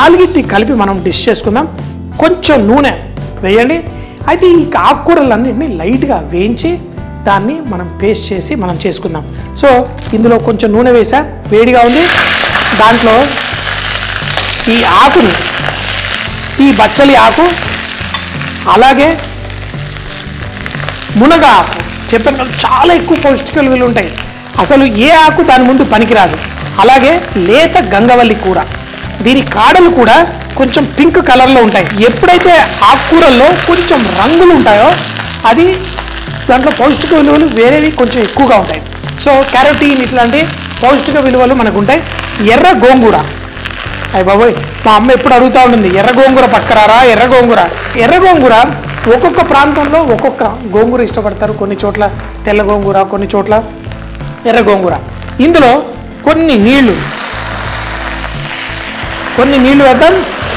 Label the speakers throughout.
Speaker 1: నాలుగిటిని కలిపి మనం డిష్ చేసుకుందాం కొంచెం నూనె వేయండి అయితే ఈ ఆకుకూరలన్నింటినీ లైట్గా వేయించి దాన్ని మనం పేస్ట్ చేసి మనం చేసుకుందాం సో ఇందులో కొంచెం నూనె వేసా వేడిగా ఉంది దాంట్లో ఈ ఆకుని ఈ బచ్చలి ఆకు అలాగే మునగ ఆకు చెప్పాను కదా, చాలా ఎక్కువ పౌష్టిక విలువలు ఉంటాయి అసలు ఏ ఆకు దాని ముందు పనికిరాదు అలాగే లేత గంగవల్లి కూర దీని కాడలు కూడా కొంచెం పింక్ కలర్లో ఉంటాయి ఎప్పుడైతే ఆకుకూరల్లో కొంచెం రంగులు ఉంటాయో అది దాంట్లో పౌష్టిక విలువలు వేరేవి కొంచెం ఎక్కువగా ఉంటాయి సో క్యారోటీన్ ఇట్లాంటి పౌష్టిక విలువలు మనకు ఉంటాయి ఎర్ర గోంగూర అయ్య బాబోయ్ మా అమ్మ ఎప్పుడు అడుగుతూ ఉంటుంది ఎర్ర గోంగూర పక్కరారా ఎర్ర గోంగూర ఎర్ర గోంగూర ఒక్కొక్క ప్రాంతంలో ఒక్కొక్క గోంగూర ఇష్టపడతారు కొన్ని చోట్ల తెల్ల గోంగూర కొన్ని చోట్ల ఎర్ర గోంగూర ఇందులో కొన్ని నీళ్లు కొన్ని నీళ్లు వేద్దాం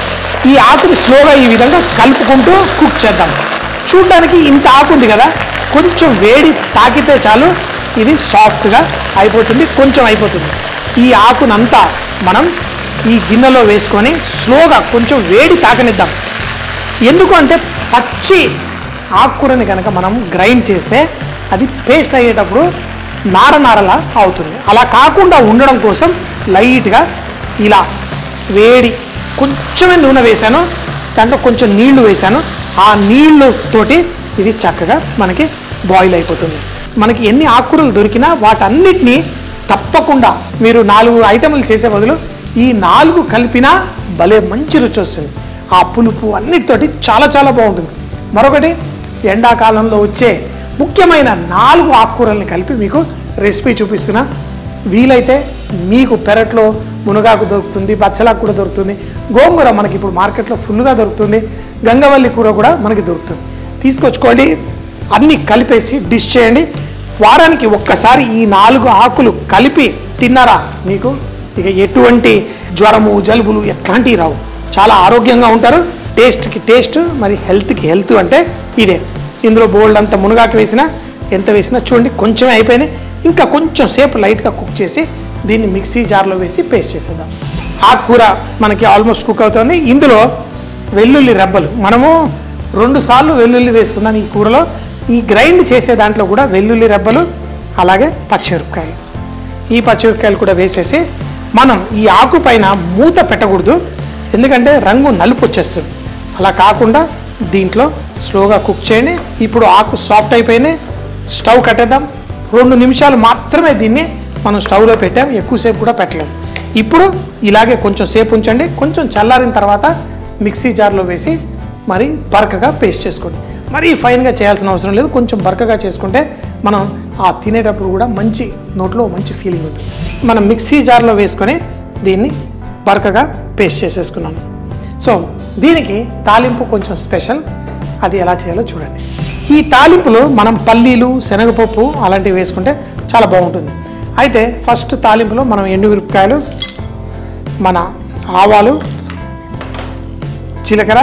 Speaker 1: ఈ ఆకుని స్లోగా ఈ విధంగా కలుపుకుంటూ కుక్ చేద్దాం చూడడానికి ఇంత ఆకు ఉంది కదా కొంచెం వేడి తాకితే చాలు ఇది సాఫ్ట్గా అయిపోతుంది కొంచెం అయిపోతుంది ఈ ఆకునంతా మనం ఈ గిన్నెలో వేసుకొని స్లోగా కొంచెం వేడి తాకనిద్దాం ఎందుకు అంటే పచ్చి ఆకుకూరని కనుక మనం గ్రైండ్ చేస్తే అది పేస్ట్ అయ్యేటప్పుడు నార నారలా అవుతుంది అలా కాకుండా ఉండడం కోసం లైట్గా ఇలా వేడి కొంచెమే నూనె వేశాను దాంట్లో కొంచెం నీళ్లు వేశాను ఆ నీళ్ళు తోటి ఇది చక్కగా మనకి బాయిల్ అయిపోతుంది మనకి ఎన్ని ఆకుకూరలు దొరికినా వాటన్నిటినీ తప్పకుండా మీరు నాలుగు ఐటములు చేసే బదులు ఈ నాలుగు కలిపినా భలే మంచి రుచి వస్తుంది ఆ పులుపు అన్నిటితోటి చాలా చాలా బాగుంటుంది మరొకటి ఎండాకాలంలో వచ్చే ముఖ్యమైన నాలుగు ఆకుకూరల్ని కలిపి మీకు రెసిపీ చూపిస్తున్నా వీలైతే మీకు పెరట్లో మునగాకు దొరుకుతుంది బచ్చలాకు కూడా దొరుకుతుంది గోంగూర మనకి ఇప్పుడు మార్కెట్లో ఫుల్గా దొరుకుతుంది గంగవల్లి కూర కూడా మనకి దొరుకుతుంది తీసుకొచ్చుకోండి అన్నీ కలిపేసి డిష్ చేయండి వారానికి ఒక్కసారి ఈ నాలుగు ఆకులు కలిపి తిన్నారా మీకు ఇక ఎటువంటి జ్వరము జలుబులు ఎట్లాంటివి రావు చాలా ఆరోగ్యంగా ఉంటారు టేస్ట్కి టేస్ట్ మరి హెల్త్కి హెల్త్ అంటే ఇదే ఇందులో బోల్డ్ అంత మునగాకు వేసినా ఎంత వేసినా చూడండి కొంచెమే అయిపోయింది ఇంకా కొంచెం సేపు లైట్గా కుక్ చేసి దీన్ని మిక్సీ జార్లో వేసి పేస్ట్ చేసేద్దాం ఆకుకూర మనకి ఆల్మోస్ట్ కుక్ అవుతుంది ఇందులో వెల్లుల్లి రెబ్బలు మనము రెండు సార్లు వెల్లుల్లి వేసుకున్నాను ఈ కూరలో ఈ గ్రైండ్ చేసే దాంట్లో కూడా వెల్లుల్లి రెబ్బలు అలాగే పచ్చిమిరపకాయలు ఈ పచ్చిమిరపకాయలు కూడా వేసేసి మనం ఈ ఆకు పైన మూత పెట్టకూడదు ఎందుకంటే రంగు నలుపు వచ్చేస్తుంది అలా కాకుండా దీంట్లో స్లోగా కుక్ చేయండి ఇప్పుడు ఆకు సాఫ్ట్ అయిపోయింది స్టవ్ కట్టేద్దాం రెండు నిమిషాలు మాత్రమే దీన్ని మనం స్టవ్లో పెట్టాం ఎక్కువసేపు కూడా పెట్టలేము ఇప్పుడు ఇలాగే కొంచెం సేపు ఉంచండి కొంచెం చల్లారిన తర్వాత మిక్సీ జార్లో వేసి మరి బరకగా పేస్ట్ చేసుకోండి మరీ ఫైన్గా చేయాల్సిన అవసరం లేదు కొంచెం బరకగా చేసుకుంటే మనం ఆ తినేటప్పుడు కూడా మంచి నోట్లో మంచి ఫీలింగ్ ఉంటుంది మనం మిక్సీ జార్లో వేసుకొని దీన్ని బరకగా పేస్ట్ చేసేసుకున్నాను సో దీనికి తాలింపు కొంచెం స్పెషల్ అది ఎలా చేయాలో చూడండి ఈ తాలింపులో మనం పల్లీలు శనగపప్పు అలాంటివి వేసుకుంటే చాలా బాగుంటుంది అయితే ఫస్ట్ తాలింపులో మనం ఎండుమిరపకాయలు మన ఆవాలు జీలకర్ర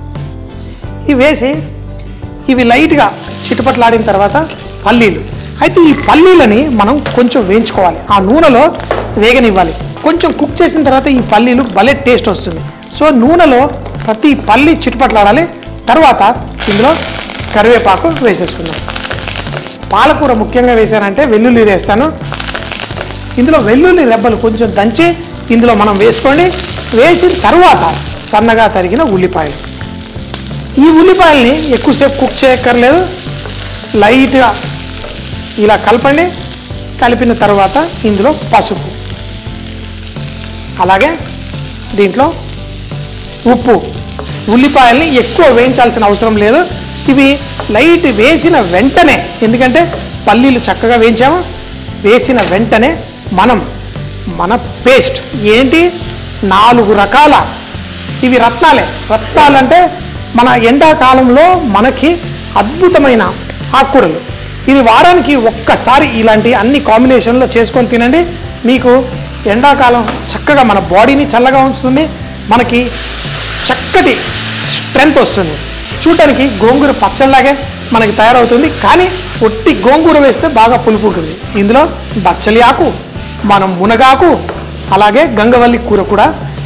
Speaker 1: ఇవి వేసి ఇవి లైట్గా చిటుపట్లాడిన తర్వాత పల్లీలు అయితే ఈ పల్లీలని మనం కొంచెం వేయించుకోవాలి ఆ నూనెలో వేగనివ్వాలి కొంచెం కుక్ చేసిన తర్వాత ఈ పల్లీలు భలే టేస్ట్ వస్తుంది సో నూనెలో ప్రతి పల్లి చిటుపట్లాడాలి తర్వాత ఇందులో కరివేపాకు వేసేసుకుందాం పాలకూర ముఖ్యంగా వేసానంటే వెల్లుల్లి వేస్తాను ఇందులో వెల్లుల్లి రెబ్బలు కొంచెం దంచి ఇందులో మనం వేసుకోండి వేసిన తర్వాత సన్నగా తరిగిన ఉల్లిపాయలు ఈ ఉల్లిపాయల్ని ఎక్కువసేపు కుక్ చేయక్కర్లేదు లైట్గా ఇలా కలపండి కలిపిన తర్వాత ఇందులో పసుపు అలాగే దీంట్లో ఉప్పు ఉల్లిపాయల్ని ఎక్కువ వేయించాల్సిన అవసరం లేదు ఇవి లైట్ వేసిన వెంటనే ఎందుకంటే పల్లీలు చక్కగా వేయించాము వేసిన వెంటనే మనం మన పేస్ట్ ఏంటి నాలుగు రకాల ఇవి రత్నాలే రత్నాలంటే మన ఎండాకాలంలో మనకి అద్భుతమైన ఆకుకూరలు ఇది వారానికి ఒక్కసారి ఇలాంటి అన్ని కాంబినేషన్లో చేసుకొని తినండి మీకు ఎండాకాలం చక్కగా మన బాడీని చల్లగా ఉంచుతుంది మనకి చక్కటి స్ట్రెంగ్త్ వస్తుంది చూడటానికి గోంగూర పచ్చళ్ళలాగే మనకి తయారవుతుంది కానీ ఒట్టి గోంగూర వేస్తే బాగా పులుపు ఉంటుంది ఇందులో బచ్చలి ఆకు మనం మునగాకు అలాగే గంగవల్లి కూర కూడా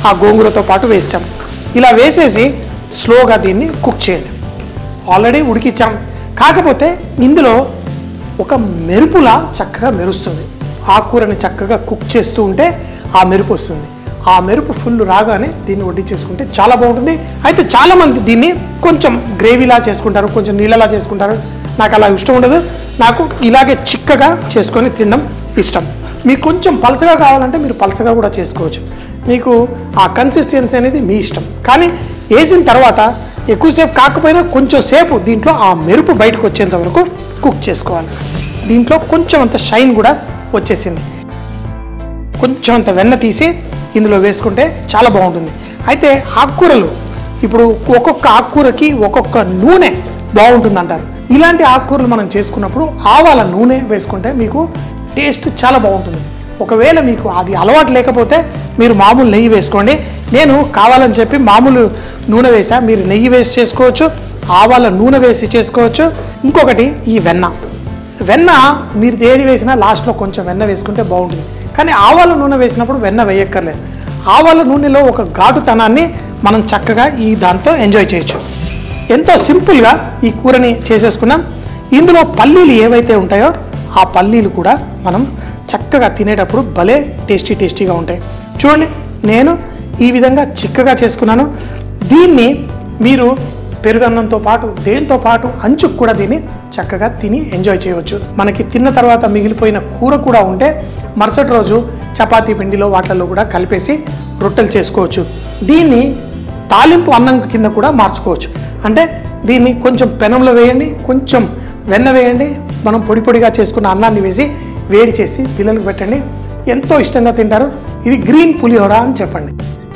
Speaker 1: ఆ గోంగూరతో పాటు వేసాం ఇలా వేసేసి స్లోగా దీన్ని కుక్ చేయండి ఆల్రెడీ ఉడికిచ్చాం కాకపోతే ఇందులో ఒక మెరుపులా చక్కగా మెరుస్తుంది ఆకుకూరని చక్కగా కుక్ చేస్తూ ఉంటే ఆ మెరుపు వస్తుంది ఆ మెరుపు ఫుల్ రాగానే దీన్ని వడ్డించేసుకుంటే చాలా బాగుంటుంది అయితే చాలామంది దీన్ని కొంచెం గ్రేవీలా చేసుకుంటారు కొంచెం నీళ్ళలా చేసుకుంటారు నాకు అలా ఇష్టం ఉండదు నాకు ఇలాగే చిక్కగా చేసుకొని తినడం ఇష్టం మీకు కొంచెం పలసగా కావాలంటే మీరు పలసగా కూడా చేసుకోవచ్చు మీకు ఆ కన్సిస్టెన్సీ అనేది మీ ఇష్టం కానీ వేసిన తర్వాత ఎక్కువసేపు కాకపోయినా కొంచెం సేపు దీంట్లో ఆ మెరుపు బయటకు వచ్చేంత వరకు కుక్ చేసుకోవాలి దీంట్లో కొంచెం అంత షైన్ కూడా వచ్చేసింది కొంచెం అంత వెన్న తీసి ఇందులో వేసుకుంటే చాలా బాగుంటుంది అయితే ఆకుకూరలు ఇప్పుడు ఒక్కొక్క ఆకుకూరకి ఒక్కొక్క నూనె బాగుంటుంది అంటారు ఇలాంటి ఆకుకూరలు మనం చేసుకున్నప్పుడు ఆవాల నూనె వేసుకుంటే మీకు టేస్ట్ చాలా బాగుంటుంది ఒకవేళ మీకు అది అలవాటు లేకపోతే మీరు మామూలు నెయ్యి వేసుకోండి నేను కావాలని చెప్పి మామూలు నూనె వేసా మీరు నెయ్యి వేసి చేసుకోవచ్చు ఆవాల నూనె వేసి చేసుకోవచ్చు ఇంకొకటి ఈ వెన్న వెన్న మీరు ఏది వేసినా లాస్ట్లో కొంచెం వెన్న వేసుకుంటే బాగుంటుంది కానీ ఆవాల నూనె వేసినప్పుడు వెన్న వేయక్కర్లేదు ఆవాల నూనెలో ఒక ఘాటుతనాన్ని మనం చక్కగా ఈ దాంతో ఎంజాయ్ చేయొచ్చు ఎంతో సింపుల్గా ఈ కూరని చేసేసుకున్నాం ఇందులో పల్లీలు ఏవైతే ఉంటాయో ఆ పల్లీలు కూడా మనం చక్కగా తినేటప్పుడు భలే టేస్టీ టేస్టీగా ఉంటాయి చూడండి నేను ఈ విధంగా చిక్కగా చేసుకున్నాను దీన్ని మీరు పెరుగన్నంతో పాటు దేంతో పాటు అంచుకు కూడా దీన్ని చక్కగా తిని ఎంజాయ్ చేయవచ్చు మనకి తిన్న తర్వాత మిగిలిపోయిన కూర కూడా ఉంటే మరుసటి రోజు చపాతీ పిండిలో వాటిల్లో కూడా కలిపేసి రొట్టెలు చేసుకోవచ్చు దీన్ని తాలింపు అన్నం కింద కూడా మార్చుకోవచ్చు అంటే దీన్ని కొంచెం పెనంలో వేయండి కొంచెం వెన్న వేయండి మనం పొడి పొడిగా చేసుకున్న అన్నాన్ని వేసి వేడి చేసి పిల్లలకు పెట్టండి ఎంతో ఇష్టంగా తింటారు ఇది గ్రీన్ పులిహోర అని చెప్పండి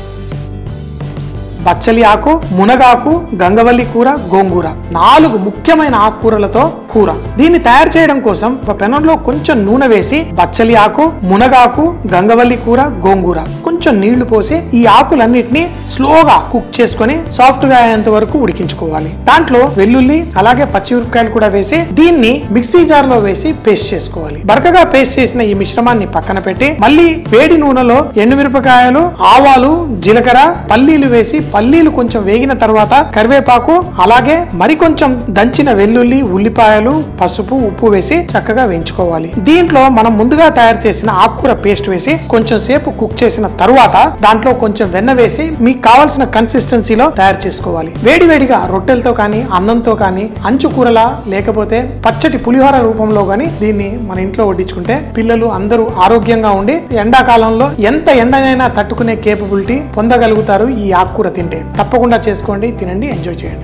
Speaker 1: బచ్చలి ఆకు మునగాకు గంగవల్లి కూర గోంగూర నాలుగు ముఖ్యమైన ఆకుకూరలతో కూర దీన్ని తయారు చేయడం కోసం ఒక పెనంలో కొంచెం నూనె వేసి బచ్చలి ఆకు మునగాకు గంగవల్లి కూర గోంగూర కొంచెం నీళ్లు పోసి ఈ ఆకులన్నిటిని స్లోగా కుక్ చేసుకొని సాఫ్ట్ గా అయ్యేంత వరకు ఉడికించుకోవాలి దాంట్లో వెల్లుల్లి అలాగే పచ్చిమిరపకాయలు కూడా వేసి దీన్ని మిక్సీ జార్ లో వేసి పేస్ట్ చేసుకోవాలి బరకగా పేస్ట్ చేసిన ఈ మిశ్రమాన్ని పక్కన పెట్టి మళ్ళీ వేడి నూనెలో ఎండుమిరపకాయలు ఆవాలు జీలకర్ర పల్లీలు వేసి పల్లీలు కొంచెం వేగిన తర్వాత కరివేపాకు అలాగే మరికొంచెం దంచిన వెల్లుల్లి ఉల్లిపాయలు పసుపు ఉప్పు వేసి చక్కగా వేయించుకోవాలి దీంట్లో మనం ముందుగా తయారు చేసిన ఆకుకూర పేస్ట్ వేసి కొంచెం సేపు కుక్ చేసిన తరువాత దాంట్లో కొంచెం వెన్న వేసి మీకు కావాల్సిన కన్సిస్టెన్సీలో తయారు చేసుకోవాలి వేడివేడిగా రొట్టెలతో కానీ అన్నంతో కానీ అంచు కూరలా లేకపోతే పచ్చటి పులిహోర రూపంలో కానీ దీన్ని మన ఇంట్లో వడ్డించుకుంటే పిల్లలు అందరూ ఆరోగ్యంగా ఉండి ఎండాకాలంలో ఎంత ఎండనైనా తట్టుకునే కేపబిలిటీ పొందగలుగుతారు ఈ ఆకుకూర తింటే తప్పకుండా చేసుకోండి తినండి ఎంజాయ్ చేయండి